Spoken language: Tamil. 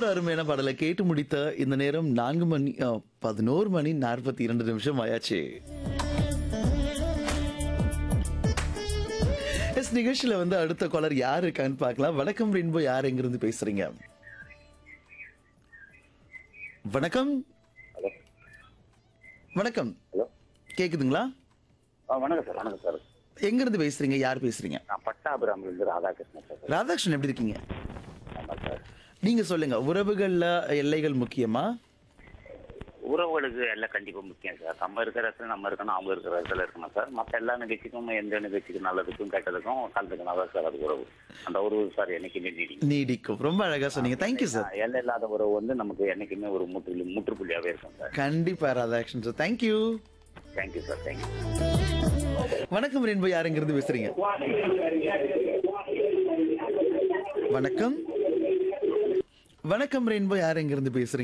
ஒரு அருமையான பாடலை கேட்டு முடித்த இந்த நேரம் நான்கு மணி அ, பதினோரு மணி நாற்பத்தி இரண்டு நிமிஷம் ஆயாச்சு எஸ் நிகழ்ச்சியில வந்து அடுத்த காலர் யார் இருக்கான்னு பார்க்கலாம் வணக்கம் ரெயின்போ யார் எங்கிருந்து பேசுறீங்க வணக்கம் ஹலோ வணக்கம் ஹலோ கேக்குதுங்களா ஆ வணக்கம் சார் வணக்கம் சார் எங்கிருந்து பேசுறீங்க யார் பேசுறீங்க நான் பட்டாபுரம்லேருந்து ராதாகிருஷ்ணன் சார் ராதாகிருஷ்ணன் எப்படி இருக்கீங்க ஆமாம் சார் நீங்க சொல்லுங்க உறவுகள்ல எல்லைகள் முக்கியமா உறவுகளுக்கு எல்லாம் கண்டிப்பாக முக்கியம் சார் நம்ம இருக்கிற இடத்துல நம்ம இருக்கணும் அவங்க இருக்கிற இடத்துல இருக்கணும் சார் மற்ற எல்லா நிகழ்ச்சிக்கும் எந்த நிகழ்ச்சிக்கும் நல்லதுக்கும் கெட்டதுக்கும் கலந்துக்கணும் தான் சார் அது உறவு அந்த உறவு சார் என்னைக்குமே நீடிக்கும் நீடிக்கும் ரொம்ப அழகா சொன்னீங்க தேங்க்யூ சார் எல்லை இல்லாத உறவு வந்து நமக்கு என்னைக்குமே ஒரு முற்று முற்றுப்புள்ளியாகவே இருக்கும் சார் கண்டிப்பா Radhakrishnan sir thank you thank you sir thank you வணக்கம் ரெயின்போ யாருங்கிறது பேசுறீங்க வணக்கம் வணக்கம் ரெயின்போ யாருங்கிறது பேசுறீங்க